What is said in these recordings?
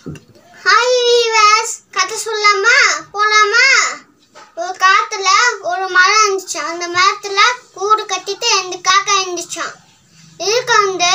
hi viewers கதை சொல்லாமா போலாமா ஒரு காத்துல ஒரு மரம் இருந்துச்சு அந்த மரத்துல கூடு கட்டிட்டு ரெண்டு காக்கா இருந்துச்சான் இதுக்கு வந்து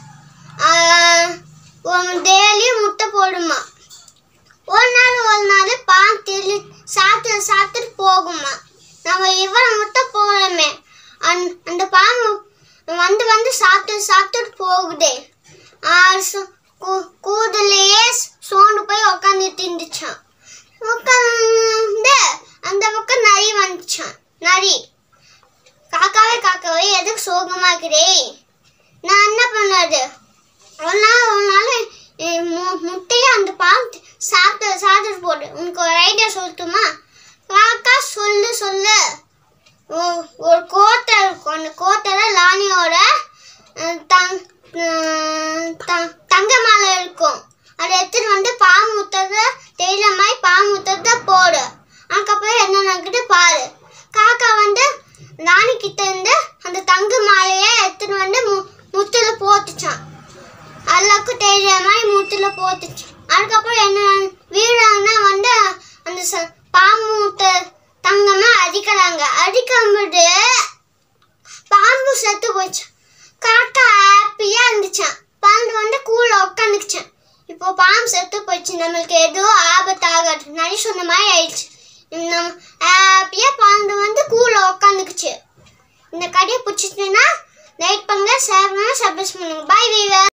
டெய்லியும் முட்டை போடுமா ஒரு நாள் ஒரு நாள் பால் தெளி சாப்பிட்டு சாப்பிட்டுட்டு போகுமா நம்ம இவ்வளோ முட்டை போடுறோமே அந் அந்த பாம்பு வந்து வந்து சாப்பிட்டு சாப்பிட்டுட்டு போகுதே ஆ, சு- கூ- கூதுலயே சோண்டு போய் உக்காந்துட்டு இருந்துச்சான் உட்காந்து அந்த பக்கம் நரி வந்துச்சான் நரி காக்காவே காக்காவே எதுக்கு சோகமா இருக்கிறே நான் என்ன பண்ணது ஒரு நாள் ஒரு நாள் எ, மு- முட்டையை அந்த பாம்பு சாப்பிட்டு சாப்பிட்டு போடு உனக்கு ஒரு ஐடியா சொல்லட்டுமா காக்கா சொல்லு சொல்லு ஒ- ஒரு கோட்டை இருக்கும் அந்த கோட்டையில் லானியோட அஹ், தங் அஹ், த- தங்க மாலை இருக்கும் அதை எடுத்துட்டு வந்து பாம்பு முத்தத தெரியல மாதிரி பாம்பு முத்தத போடு அதுக்கப்புறம் என்ன நடக்குது பாரு காக்கா வந்து ராணி கிட்ட இருந்து அந்த தங்க மாலையை எடுத்துட்டு வந்து மு முத்துல போட்டுச்சான் எல்லாருக்கும் தெரியாத மாதிரி முத்துல போட்டுச்சு அதுக்கப்புறம் என்ன வீரன்னா வந்து அந்த ச- பாம்பு முட்டை தங்கமா அடிக்கிறாங்க அடிக்கும்போது பாம்பு செத்து போச்சு காக்கா ஹாப்பியா இருந்துச்சான் பாம்பு வந்து கூல உட்காந்துக்குச்சான் இப்போ பாம்பு செத்து போச்சு நம்மளுக்கு எதுவும் ஆபத்து ஆகாது நரி சொன்ன மாதிரி ஆயிடுச்சு நம்ம ஹாப்பியா பாம்பு வந்து கூல உட்காந்துக்குச்சு இந்த கடையை பிடிச்சிட்டுன்னா லைக் பண்ணுங்க ஷேர் பண்ணுங்க சப்ஸ்கிரைப் பண்ணுங்க பை வீவர்